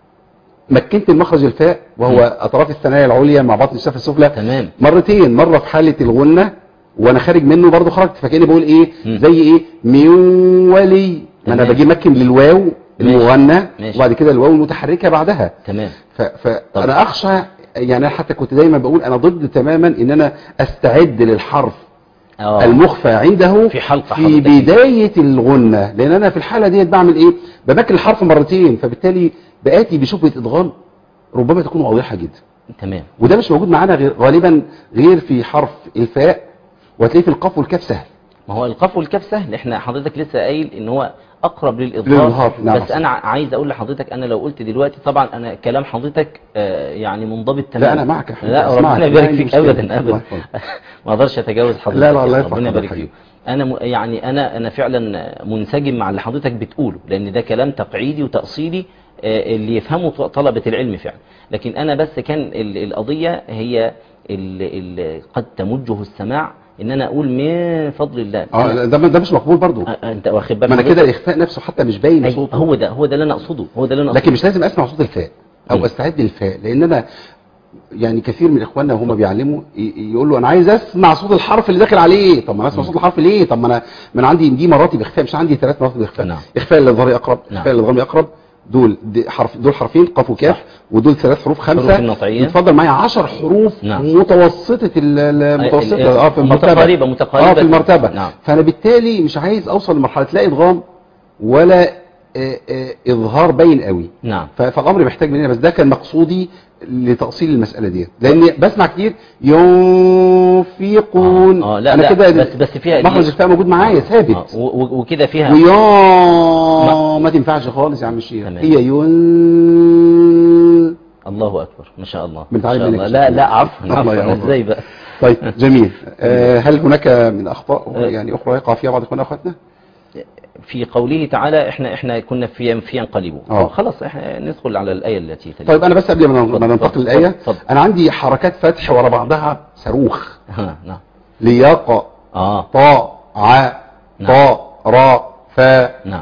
مكنت المخرج الفاء وهو مم. اطراف الثنايا العليا مع بطن الشفه السفلى تمام مرتين مره في حاله الغنه وانا خارج منه برضه خرجت فكاني بقول ايه مم. زي ايه من ولي ما انا تمام. باجي مكن للواو المغنى ماشي. وبعد كده الواو المتحركه بعدها تمام ف- طب. فانا اخشى يعني أنا حتى كنت دايما بقول انا ضد تماما ان انا استعد للحرف آه. المخفى عنده في حلقة في حضرتك. بداية الغنة لان انا في الحالة ديت بعمل ايه بمكن الحرف مرتين فبالتالي بآتي بشبهة ادغام ربما تكون واضحة جدا تمام وده مش موجود معانا غير غالبا غير في حرف الفاء وهتلاقيه في القاف والكاف سهل ما هو القاف والكاف سهل احنا حضرتك لسه قايل ان هو اقرب للإظهار، للاظهار نعم. بس انا عايز اقول لحضرتك انا لو قلت دلوقتي طبعا انا كلام حضرتك آه، يعني منضبط تماما لا انا معك يا حبيبي لا أسمعك. ربنا لا يبارك عندي فيك مشكلة. ابدا الله ابدا يحفظك. ما اقدرش اتجاوز حضرتك لا، لا، الله يعني. يرفع ربنا قدرك يبارك حبيبي. فيك انا م... يعني انا انا فعلا منسجم مع اللي حضرتك بتقوله لان ده كلام تقعيدي وتأصيلي آه، اللي يفهمه ط- طلبة العلم فعلا لكن انا بس كان ال- القضية هي ال... ال... قد تمجه السماع ان انا اقول من فضل الله اه أنا- لا، ده ده مش مقبول برضو أ- انت واخد بالك ما انا حضرتك؟ كده الاخفاء نفسه حتى مش باين أي صوته هو ده هو ده اللي انا اقصده هو ده اللي انا اقصده لكن مش لازم اسمع صوت الفاء او مم. استعد للفاء لان انا يعني كثير من اخواننا وهم بيعلموا ي- يقول له انا عايز اسمع صوت الحرف اللي داخل عليه طب ما انا اسمع صوت الحرف ليه طب ما انا ما انا عندي دي مراتب اخفاء مش عندي ثلاث مراتب اخفاء نعم. اخفاء للظهر اقرب نعم. اخفاء للضم اقرب دول دي حرف دول حرفين قاف وكاف صح. ودول ثلاث حروف خمسه حروف النطعية. يتفضل معايا 10 حروف نعم. متوسطه ال- ال- المتوسطه ال- اه في المرتبه متقاربة- متقاربة. اه في المرتبه نعم. فانا بالتالي مش عايز اوصل لمرحله لا ادغام ولا آه، آه، اظهار باين قوي نعم ف- فالامر محتاج مننا بس ده كان مقصودي لتأصيل المسألة دي لأني بسمع كتير ينفقون آه، آه، لا، أنا لا، كده بس- بس فيها دي- مخرج الفاء موجود معايا آه، ثابت و- و- وكده فيها ويا ما تنفعش خالص يا عم الشيخ تمام. هي ين الله اكبر ما شاء الله ما بنتعلم شاء منك الله يا لا شيخ. لا عفوا الله عفوا يعافيك. ازاي بقى طيب جميل آه، هل هناك من أخطاء آه. يعني أخرى يقع فيها بعض إخواننا وأخواتنا؟ في قوله تعالى احنا احنا كنا في في ينقلبوا آه. خلاص احنا ندخل على الايه التي تليها. طيب أنا بس قبل ما اتفضل، ما ننتقل اتفضل، للآية اتفضل. أنا عندي حركات فتح ورا بعضها صاروخ ها نعم لياقة اه طاء ع نعم. طاء راء فاء نعم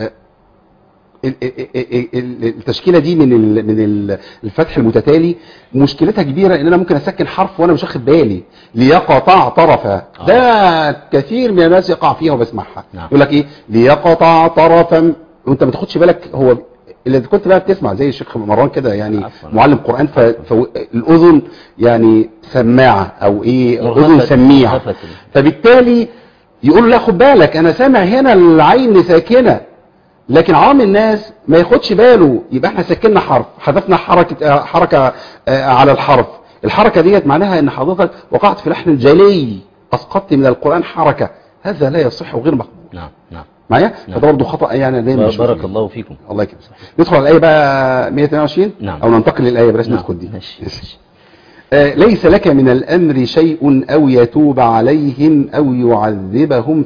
ال- ال- ال- ال- التشكيله دي من ال- من ال- الفتح المتتالي مشكلتها كبيره ان انا ممكن اسكن حرف وانا مش واخد بالي ليقطع طرفا ده كثير من الناس يقع فيها وبسمعها نعم. يقول لك ايه ليقطع طرفا وانت ما تاخدش بالك هو اللي كنت بقى بتسمع زي الشيخ مروان كده يعني عفواً. معلم قران ف- فالاذن يعني سماعه او ايه مرهفة- اذن سميعه مرهفة. فبالتالي يقول له خد بالك انا سامع هنا العين ساكنه لكن عوام الناس ما ياخدش باله يبقى احنا سكننا حرف حذفنا حركه آه، حركه آه، على الحرف الحركه ديت معناها ان حضرتك وقعت في لحن جلي اسقطت من القران حركه هذا لا يصح وغير مقبول نعم نعم معايا نعم. فده برضه خطا يعني دايما بشوفه بارك يعني. الله فيكم الله يكرمك ندخل على الايه بقى 122 نعم. او ننتقل للايه بلاش نعم ندخل دي ماشي ماشي. آه، ليس لك من الأمر شيء أو يتوب عليهم أو يعذبهم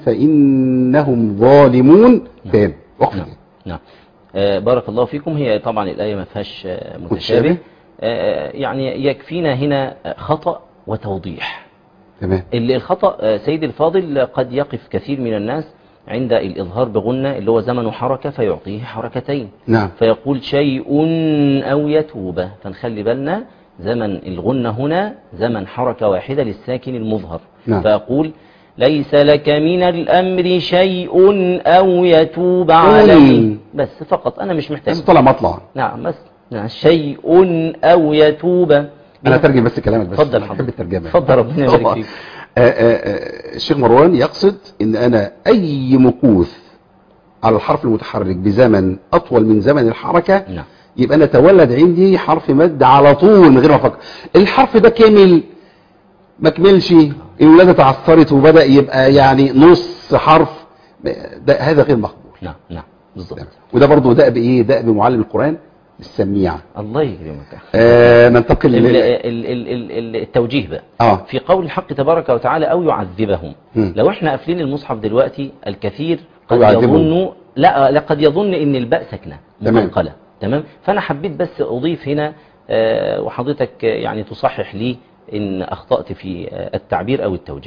فإنهم ظالمون تام وقف نعم نعم آه، بارك الله فيكم هي طبعا الآية ما فيهاش آه، متشابه متشابه. آه، يعني يكفينا هنا آه، خطأ وتوضيح تمام اللي الخطأ آه، سيد الفاضل قد يقف كثير من الناس عند الإظهار بغنة اللي هو زمن حركة فيعطيه حركتين نعم فيقول شيء أو يتوب فنخلي بالنا زمن الغنة هنا زمن حركة واحدة للساكن المظهر نعم. فأقول ليس لك من الأمر شيء أو يتوب قل. عليه بس فقط أنا مش محتاج بس طلع مطلع نعم بس نعم شيء أو يتوب أنا أترجم بس كلامك بس اتفضل أنا بحب حضرتك. الترجمة اتفضل ربنا يبارك طبعا. فيك آه، آه، آه، الشيخ مروان يقصد ان انا اي مكوث على الحرف المتحرك بزمن اطول من زمن الحركة نعم يبقى انا تولد عندي حرف مد على طول من غير ما افكر الحرف ده كامل ما كملش الولادة تعثرت وبدأ يبقى يعني نص حرف ده هذا غير مقبول نعم نعم بالضبط وده برضه دأب ايه دأب معلم القرآن السميع الله يكرمك آه ننتقل ال- لل- ال- ال- ال- ال- التوجيه بقى اه في قول الحق تبارك وتعالى أو يعذبهم مم. لو احنا قافلين المصحف دلوقتي الكثير أو قد يعذبهم. يظن لا لا قد يظن ان الباء ساكنه تمام. منقله تمام فانا حبيت بس اضيف هنا آه، وحضرتك آه، يعني تصحح لي ان اخطات في آه، التعبير او التوجيه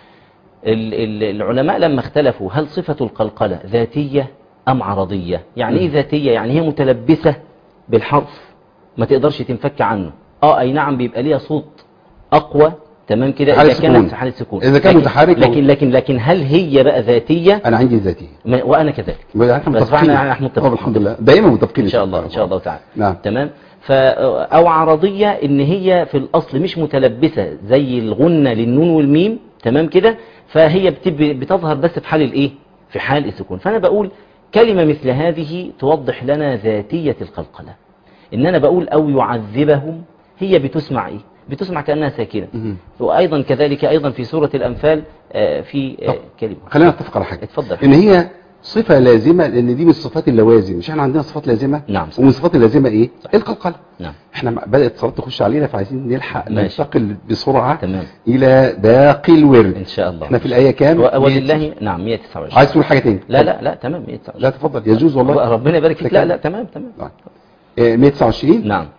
ال- ال- العلماء لما اختلفوا هل صفه القلقله ذاتيه ام عرضيه يعني ايه ذاتيه يعني هي متلبسه بالحرف ما تقدرش تنفك عنه اه اي نعم بيبقى ليها صوت اقوى تمام كده حالة اذا كانت سكون. في حاله سكون إذا كان لكن- متحرك أو- لكن لكن لكن هل هي بقى ذاتيه انا عندي ذاتي ما- وانا كذلك احنا بس متفقين فاحنا احنا متفقين طب الحمد لله دايما متفقين ان شاء الله ان شاء الله تعالى نعم تمام ف او عرضيه ان هي في الاصل مش متلبسه زي الغنه للنون والميم تمام كده فهي بتب... بتظهر بس في حال الايه في حال السكون فانا بقول كلمه مثل هذه توضح لنا ذاتيه القلقله ان انا بقول او يعذبهم هي بتسمع ايه بتسمع كانها ساكنه مهم. وايضا كذلك ايضا في سوره الانفال آه، في آه، طب. كلمه خلينا نتفق على حاجه اتفضل ان هي صفه لازمه لان دي من الصفات اللوازم مش احنا عندنا صفات لازمه نعم صح. ومن الصفات اللازمه ايه صح. القلقله نعم احنا م- بدات الصلاه تخش علينا فعايزين نلحق ماشي. ننتقل بسرعه تمام الى باقي الورد ان شاء الله احنا في الايه كام و- ولله نعم 129 عايز تقول حاجه تاني لا لا لا تمام 129 لا تفضل يجوز والله ربنا يبارك فيك لا لا تمام تمام آه، 129 نعم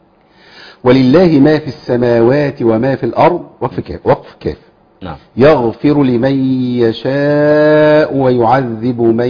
ولله ما في السماوات وما في الارض وقف كاف وقف كاف نعم يغفر لمن يشاء ويعذب من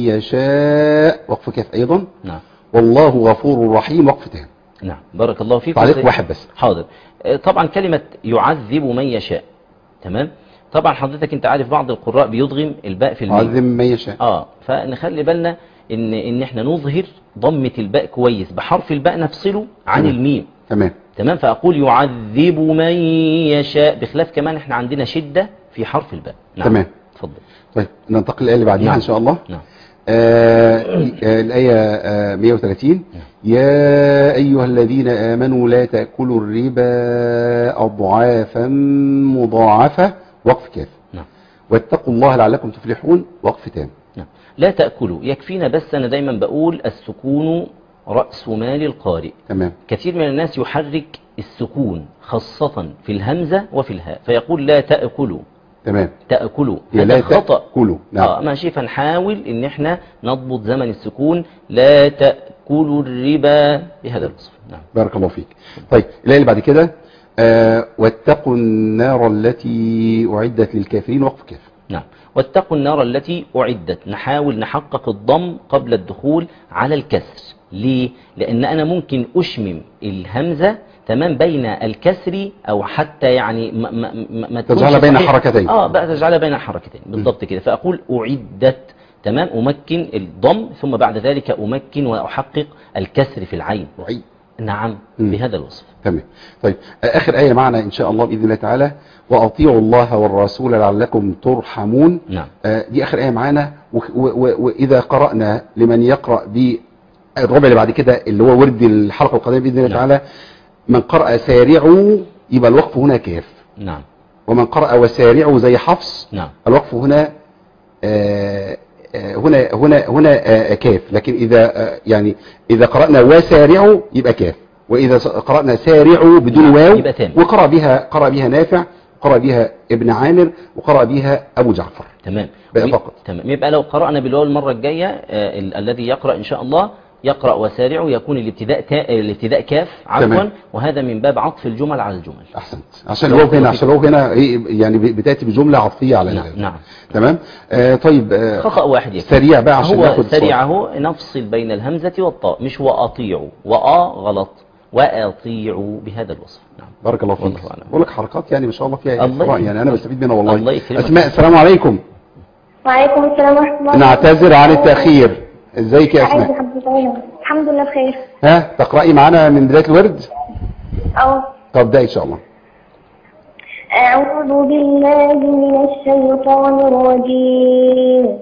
يشاء وقف كاف ايضا نعم والله غفور رحيم وقف تام نعم بارك الله فيك تعليق واحد بس حاضر آه، طبعا كلمة يعذب من يشاء تمام طبعا حضرتك انت عارف بعض القراء بيضغم الباء في الميم يعذب من يشاء اه فنخلي بالنا ان ان احنا نظهر ضمة الباء كويس بحرف الباء نفصله عن تمام. الميم تمام تمام فاقول يعذب من يشاء بخلاف كمان احنا عندنا شدة في حرف الباء نعم تمام. اتفضل طيب ننتقل للآية اللي بعديها نعم. ان شاء الله نعم آه آه الآية آه 130 يا أيها الذين آمنوا لا تأكلوا الربا أضعافا مضاعفة وقف كاف نعم واتقوا الله لعلكم تفلحون وقف تام نعم لا تأكلوا يكفينا بس أنا دايما بقول السكون رأس مال القارئ تمام كثير من الناس يحرك السكون خاصة في الهمزة وفي الهاء فيقول لا تأكلوا تمام تأكلوا هي هذا لا خطأ تأكلوا نعم آه ماشي فنحاول ان احنا نضبط زمن السكون لا تأكلوا الربا بهذا الوصف نعم بارك الله فيك طيب الآية اللي بعد كده آه واتقوا النار التي أعدت للكافرين وقف كاف نعم واتقوا النار التي أعدت نحاول نحقق الضم قبل الدخول على الكسر ليه؟ لأن أنا ممكن أشمم الهمزة تمام بين الكسر أو حتى يعني ما, ما, ما ما تكونش تجعلها بين صحيح. حركتين. آه بقى تجعلها بين حركتين بالضبط كده فأقول أعدت تمام أمكن الضم ثم بعد ذلك أمكن وأحقق الكسر في العين وعيد نعم مم. بهذا الوصف تمام طيب آه، آخر آية معنا إن شاء الله بإذن الله تعالى وأطيعوا الله والرسول لعلكم ترحمون نعم آه، دي آخر آية معانا و- و- و- وإذا قرأنا لمن يقرأ بالربع اللي بعد كده اللي هو ورد الحلقة القادمة بإذن الله نعم. تعالى من قرأ سارعوا يبقى الوقف هنا كاف نعم ومن قرأ وسارعوا زي حفص نعم الوقف هنا آه، آه، هنا هنا هنا آه، كاف لكن إذا آه، يعني إذا قرأنا وسارعوا يبقى كاف وإذا س- قرأنا سارعوا بدون نعم، واو يبقى تام. وقرأ بها قرأ بها نافع قرأ بها ابن عامر وقرأ بها أبو جعفر تمام بقى وي- فقط. تمام يبقى لو قرأنا بالواو المرة الجاية آه ال الذي يقرأ إن شاء الله يقرأ وسارعوا يكون الابتداء تا... الابتداء كاف عفوا تمام. وهذا من باب عطف الجمل على الجمل أحسنت عشان الواو هنا عشان الواو هنا إيه، يعني بتأتي بجملة عطفية على نعم ال- نعم تمام آه طيب آه خطأ واحد يكفي سريع بقى عشان هو ناخد سريع الصوت. اهو نفصل بين الهمزة والطاء مش وأطيعوا وآ غلط وأطيعوا بهذا الوصف نعم بارك الله فيك والله أعلم. بقول لك حركات يعني ما شاء الله فيها الله إثراء يعني انا بستفيد منها والله الله يكرمك. اسماء السلام عليكم وعليكم السلام ورحمة الله نعتذر عن التأخير ازيك يا عايزة اسماء حضرتك الحمد لله بخير ها تقرأي معانا من بداية الورد أو طب ده ان شاء الله أعوذ بالله من الشيطان الرجيم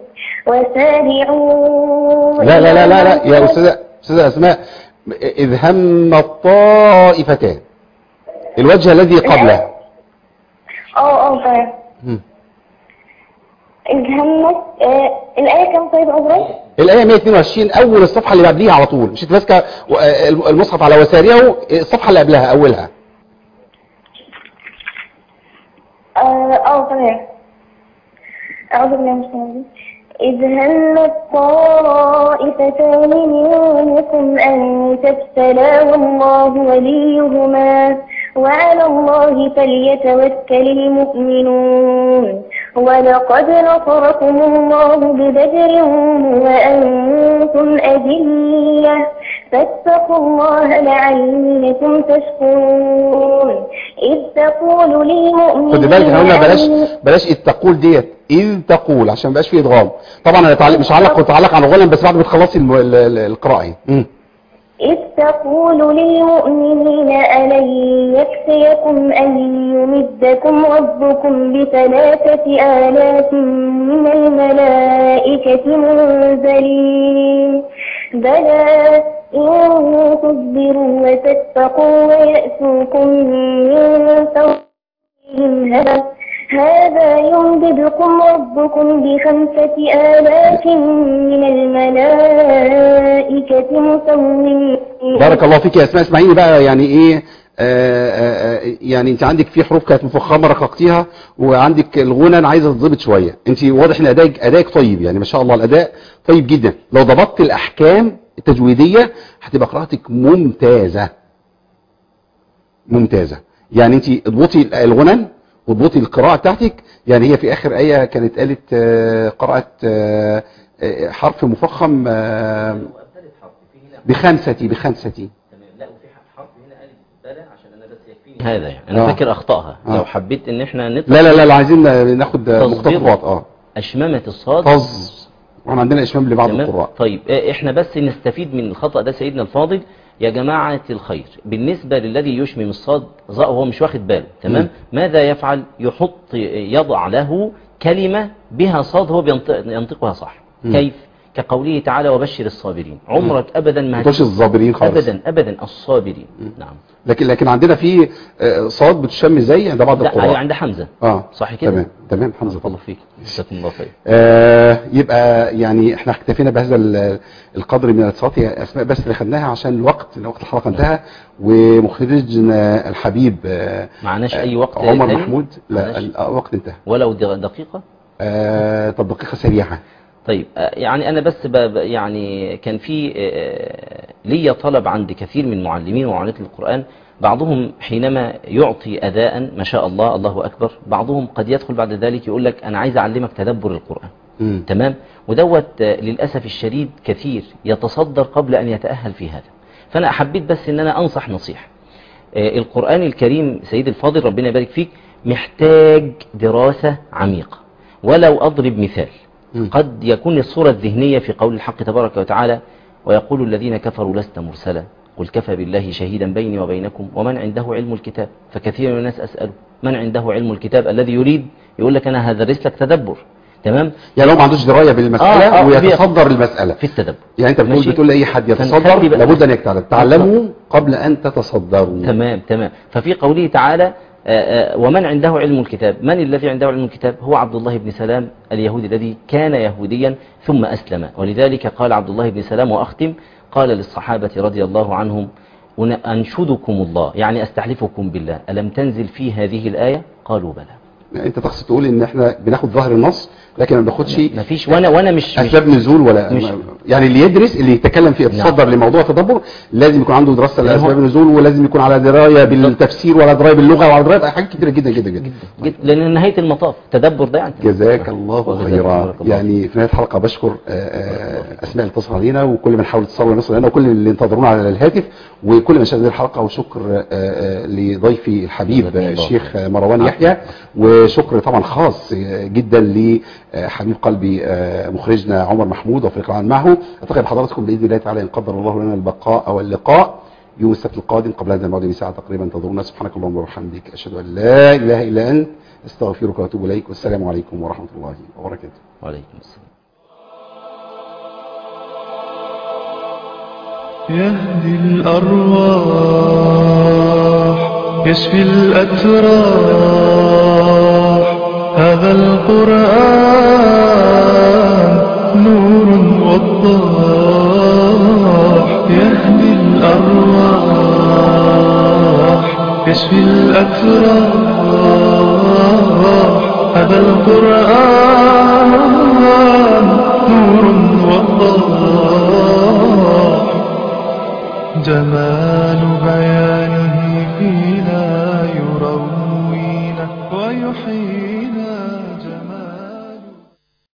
وسارعوا لا لا لا لا, لا. إلى يا مغفرة- استاذة استاذة اسماء اذ هم الطائفتان الوجه الذي قبله اه اه طيب مم. إذ همت آه الآية كم طيب عذرا؟ الآية 122 أول الصفحة اللي قبليها على طول مش انت ماسكة و- آه، المصحف على وسارعه الصفحة اللي قبلها أولها اه اه تمام أعوذ بالله من الشيطان الرجيم إذ همت طائفتان منكم أن تبتلا والله وليهما وعلى الله فليتوكل المؤمنون ولقد نصركم الله ببدر وأنتم أذلة فاتقوا الله لعلكم تشكرون إذ تقول للمؤمنين خد بالك احنا قلنا بلاش أن- بلاش إذ تقول ديت إذ تقول عشان ما يبقاش فيه إدغام طبعا أنا تعليق مش هعلق كنت هعلق على الغنم بس بعد ما تخلصي الم- ال- ال- القراءة يعني. مم. إذ تقول للمؤمنين ألن يكفيكم أن يمدكم ربكم بثلاثة آلاف من الملائكة منزلين بلى إن تصبروا وتتقوا ويأتوكم من فوقهم هذا هذا يمددكم ربكم بخمسة آلاف من الملائكة مسومين بارك الله فيك يا اسماء اسمعيني بقى يعني ايه آه آه آه، يعني انت عندك في حروف كانت مفخمه رققتيها وعندك الغنى انا عايزه تظبط شويه انت واضح ان ادائك ادائك طيب يعني ما شاء الله الاداء طيب جدا لو ضبطت الاحكام التجويديه هتبقى قراءتك ممتازه ممتازه يعني انت اضبطي الغنى واضبطي القراءه بتاعتك يعني هي في اخر ايه كانت قالت آه، قرات آه، آه، حرف مفخم آه، بخمسة بخمسة لا وفي حرف هنا قال بلى عشان انا بس يكفيني هذا يعني انا آه. فاكر اخطائها آه. لو حبيت ان احنا نطلع لا لا لا لا عايزين ناخد تصغير. مقتطفات اه اشمامة الصاد طز واحنا عندنا اشمام لبعض تمام القراء طيب آه، احنا بس نستفيد من الخطأ ده سيدنا الفاضل يا جماعة الخير بالنسبة للذي يشمم الصاد ظاء وهو مش واخد باله تمام مم. ماذا يفعل يحط يضع له كلمة بها صاد هو بينطق- ينطقها صح مم. كيف كقوله تعالى وبشر الصابرين عمرك ابدا ما ما تقولش الظابرين خالص ابدا ابدا الصابرين نعم لكن لكن عندنا في آه، صاد بتشم زي عند بعض لا القراء عند حمزه اه صح كده تمام تمام حمزه الله طبعا فيك جزاكم الله خير آه يبقى يعني احنا اكتفينا بهذا ال- القدر من الاتصالات هي اسماء بس اللي خدناها عشان الوقت لأن وقت الحلقه انتهى ومخرجنا الحبيب آه معناش اي وقت عمر تاني؟ محمود لا معناش؟ الوقت انتهى ولو دق- دقيقه آه طب دقيقه سريعه طيب آه، يعني انا بس ب- ب- يعني كان في آه، لي طلب عند كثير من معلمين ومعلمات القرآن بعضهم حينما يعطي أداء ما شاء الله الله أكبر بعضهم قد يدخل بعد ذلك يقول لك أنا عايز أعلمك تدبر القرآن مم. تمام ودوت آه، للأسف الشديد كثير يتصدر قبل أن يتأهل في هذا فأنا حبيت بس أن أنا أنصح نصيحة آه، القرآن الكريم سيد الفاضل ربنا يبارك فيك محتاج دراسة عميقة ولو أضرب مثال مم. قد يكون الصورة الذهنية في قول الحق تبارك وتعالى ويقول الذين كفروا لست مرسلا قل كفى بالله شهيدا بيني وبينكم ومن عنده علم الكتاب فكثير من الناس أسأله من عنده علم الكتاب الذي يريد يقول لك أنا هدرس لك تدبر تمام يعني لو ما عندوش درايه بالمساله آه، آه، ويتصدر المساله في التدبر يعني انت بتقول ماشي؟ بتقول لاي حد يتصدر فنخلي بقى- لابد ان يتعلم تعلموا قبل ان تتصدروا تمام تمام ففي قوله تعالى آه، آه، ومن عنده علم الكتاب من الذي عنده علم الكتاب هو عبد الله بن سلام اليهودي الذي كان يهوديا ثم أسلم ولذلك قال عبد الله بن سلام وأختم قال للصحابة رضي الله عنهم "أن- أنشدكم الله يعني أستحلفكم بالله ألم تنزل في هذه الآية قالوا بلى يعني انت تقصد تقول ان احنا بناخد ظاهر النص لكن ما بناخدش مفيش وأنا وأنا مش, مش اسباب نزول ولا مش- يعني اللي يدرس اللي يتكلم في يتصدر لموضوع التدبر لازم يكون عنده دراسه لأن هو- لاسباب النزول ولازم يكون على درايه بالتفسير وعلى درايه باللغه وعلى درايه حاجات كتيره جدا جدا جدا جد- لأن نهاية المطاف تدبر ده يعني جزاك الله وجزاك خيرا بارك الله. يعني في نهايه الحلقه بشكر آه، آه، اسماء اللي اتصل علينا وكل من حاول يتصل ويصل لنا وكل اللي انتظرونا على الهاتف وكل من شاهد الحلقه وشكر آه، آه، لضيفي الحبيب جزاكم الله آه، الشيخ مروان يحيى وشكر طبعا خاص آه، جدا لحبيب قلبي آه، مخرجنا عمر محمود وفريق العمل معه التقي بحضراتكم باذن الله تعالى ان قدر الله لنا البقاء او اللقاء يوم السبت القادم قبل هذا الموعد بساعه تقريبا انتظرونا سبحانك اللهم وبحمدك اشهد ان لا اله الا انت استغفرك واتوب اليك والسلام عليكم ورحمه الله وبركاته وعليكم السلام يهدي الأرواح يشفي الأتراح هذا القرآن نور وضاح يهدي الأرواح يشفي الأتراح هذا القرآن